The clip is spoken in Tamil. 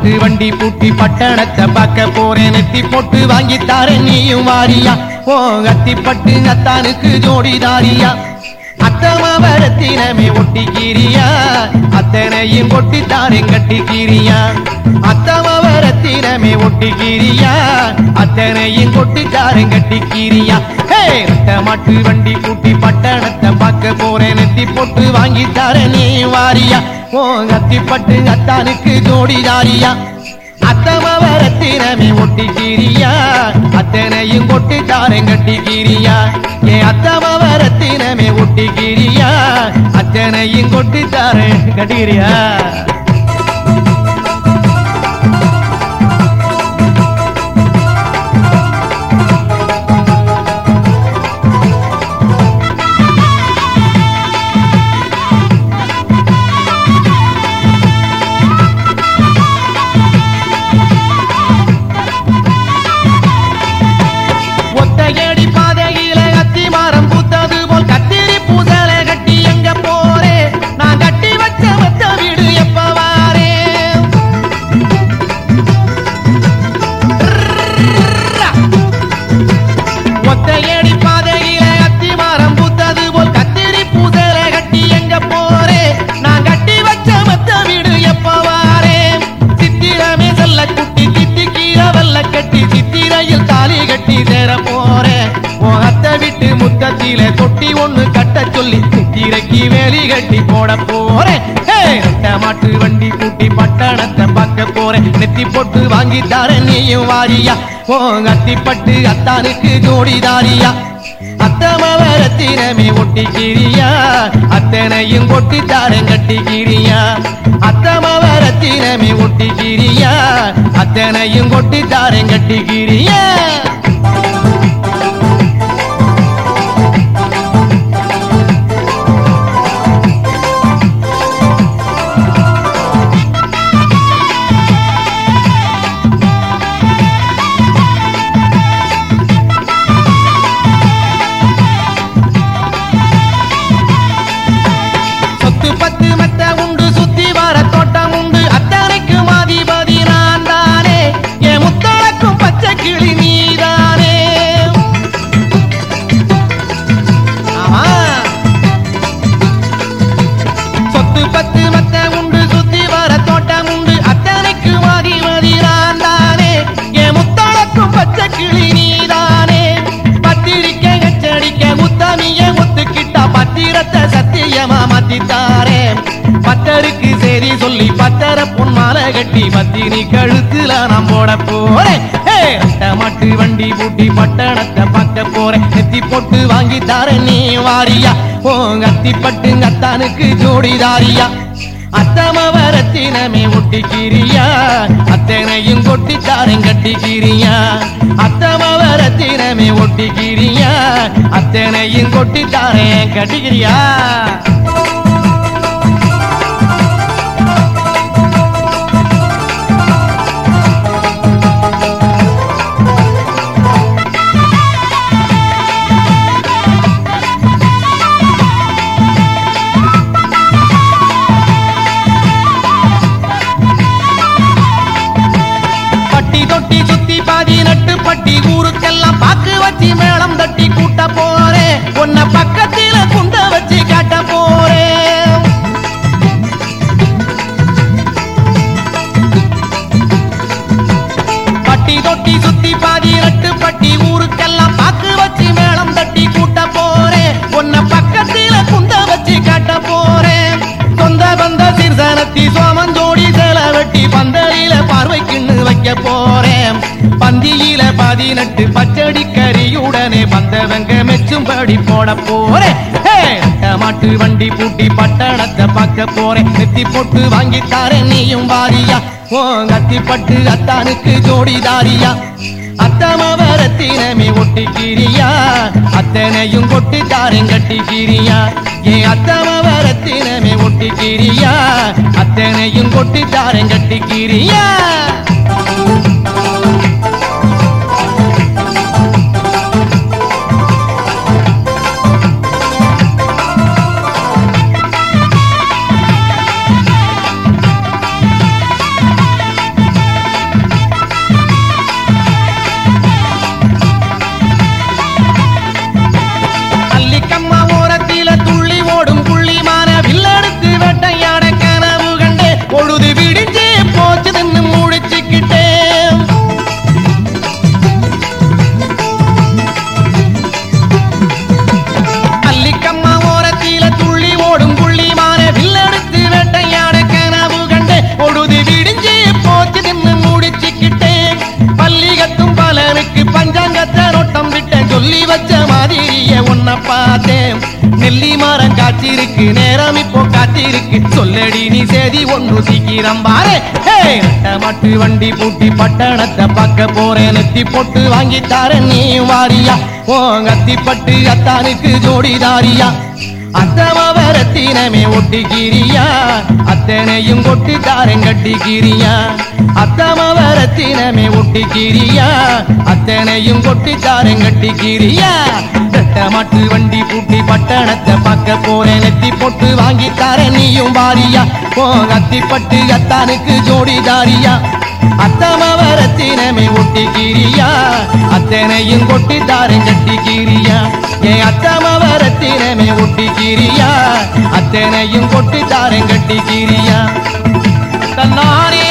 மாட்டு வண்டி பூட்டி பட்டணத்தை பார்க்க போறேன் நெத்தி போட்டு வாங்கித்தாரேன் நீயும் வாரியா ஓ அத்திப்பட்டு அத்தானுக்கு ஜோடிதாரியா அத்தமாவரத்தினமே ஒட்டிக்கிறியா அத்தனையும் கொட்டித்தாரேன் கட்டிக்கிறியா அத்தமாவரத்தினமே ஒட்டிக்கிறியா அத்தனையும் கொட்டித்தாரேன் கட்டிக்கிறியா ஹே ரெட்ட மாட்டு வண்டி கூட்டி பட்டணத்தை பார்க்க போறேன் நெத்தி போட்டு வாங்கித்தாரேன் நீ வாரியா ஓ அத்திப்பட்டு அத்தானுக்கு ஜோடிதாரியா அத்தமவரத்தினமே ஒட்டிக்கிறியா அத்தனையும் கொட்டி தாரம் கட்டிக்கிறியா ஏ அத்தமவரத்தினமே ஒட்டிக்கிறியா அத்தனையும் கொட்டி தாரம் கட்டிக்கிறியா ஒத்தையடி பாதையில அத்தி மரம் பூத்தது போல் கத்திரி பூசல கட்டி எங்க போறே நான் கட்டி வச்ச மத்த வீடு எப்ப வாரே ஒத்தையடி பாதையில அத்தி மரம் பூத்தது போல் கத்திரி பூசல கட்டி எங்க போறே நான் கட்டி வச்ச மத்த வீடு எப்ப வாரே சித்திரமே செல்ல குட்டி திட்டி கீரை வெள்ள கட்டி சித்திரையில் தாலி கட்டி சேர போறேன் உன் அத்தை விட்டு முத்தத்தில தொட்டி ஒண்ணு கட்ட சொல்லி சித்திரைக்கு வேலி கட்டி போட போறேன் ஹே, ரெட்டை மாட்டு வண்டி கூட்டி பட்டணத்தை பார்க்க போறேன் நெத்தி போட்டு வாங்கி தரேன் நீயும் வாரியா ஓ அத்திப்பட்டு அத்தானுக்கு ஜோடிதாரியா அத்தமவரத்தினமே ஒட்டிக்கிறியா அத்தனையும் கொட்டி தாரம் கட்டிக்கிறியா அத்தமவரத்தினமே ஒட்டிக்கிறியா அத்தனையும் கொட்டி தாரம் கட்டிக்கிறியா சொத்து பத்து மத்த உண்டு சுத்தி வர தோட்டம் உண்டு அத்தனைக்கு மாதிபதி நான் தானே என் முத்தழக்கும் பச்சை கிளி நீதானே ஆமா சொத்து பத்து மத்த உண்டு சுத்தி வர தோட்டம் உண்டு அத்தனைக்கு மாதிபதி நான் தானே என் முத்தழக்கும் பச்சை கிளி நீதானே பத்திரிக்கை எச்சரிக்க முத்தமிய முத்துக்கிட்டா பத்திரத்தை சத்தியமா மாத்தித்தாரே பத்தருக்கு சரி சொல்லி பத்தர பொன் மாலை கட்டி பத்தினி கழுத்துல நான் போட போறேன் ஹே, அட்டை மாட்டு வண்டி பூட்டி பட்டணத்தை பார்க்க போறேன் நெத்தி போட்டு வாங்கி தாரேன் நீ வாரியா ஓ அத்திப்பட்டு அத்தானுக்கு ஜோடிதாரியா அத்தமவரத்தினமே ஒட்டிக்கிறியா அத்தனையும் கொட்டி தாரம் கட்டிக்கிறியா அத்தமவரத்தினமே ஒட்டிக்கிறியா அத்தனையும் கொட்டி தாரம் கட்டிக்கிறியா பட்டி தொட்டி சுத்தி பாதி நட்டு பட்டி ஊருக்கெல்லாம் பாக்கு வச்சு மேளம் தட்டி கூட்ட போறேன் உன்னை பக்கத்தில குண்ட வச்சு காட்ட போறேன் பட்டி தொட்டி சுத்தி பாதி நட்டு பட்டி ஊருக்கெல்லாம் பாக்கு வச்சு மேளம் தட்டி கூட்ட போறேன் உன்னை பக்கத்தில குண்ட வச்சு காட்ட போறேன் சொந்த பந்த சிறுசனத்தி சோமஞ்சோடி சேல வெட்டி பந்தலில பார்வைக்குன்னு வைக்க போறேன் பந்தியில பதினெட்டு பச்சடி கறியுடனே வந்தவங்க மெச்சும்படி போட போறேன் ஹே, அட்டை மாட்டு வண்டி பூட்டி பட்டணத்தை பார்க்க போறேன் நெத்தி போட்டு வாங்கி தாரேன் நீயும் வாரியா ஓ அத்திப்பட்டு அத்தானுக்கு ஜோடிதாரியா அத்தமவரத்தினமே ஒட்டிக்கிறியா அத்தனையும் கொட்டி தாரம் கட்டிக்கிறியா ஏ அத்தமவரத்தினமே ஒட்டிக்கிறியா அத்தனையும் கொட்டி தாரம் கட்டிக்கிறியா வச்ச மாதிரிய உன்னை பார்த்தேன் நெல்லி மரம் காய்ச்சிருக்கு நேரம் இப்போ காத்திருக்கு சொல்லடி நீ சேதி ஒன்று சீக்கிரம் பாரு மட்டு வண்டி பூட்டி பட்டணத்தை பார்க்க போறேன் நெத்தி போட்டு வாங்கி தாரேன் நீ வாரியா ஓ அத்திப்பட்டு அத்தானுக்கு ஜோடிதாரியா அத்தமவரத்தினமே ஒட்டிக்கிறியா அத்தனையும் கொட்டி தாரன் கட்டிக்கிறியா அத்தமவரத்தினமே ஒட்டிக்கிறியா அத்தனையும் கொட்டி தாரன் கட்டிக்கிறியா மாட்டு வண்டி பூட்டி பட்டணத்தை பார்க்க போறேன் நெத்தி போட்டு வாங்கி தாரேன் நீயும் வாரியா ஓ அத்திப்பட்டு அத்தானுக்கு ஜோடிதாரியா அத்தமவரத்தினமே ஒட்டிக்கிறியா அத்தனையும் கொட்டி தாரன் கட்டிக்கிறியா ஏன் அத்தமவரத்தினமே ஒட்டிக்கிறியா அத்தனையும் கொட்டி தாரன் கட்டிக்கிறியா தன்னாரே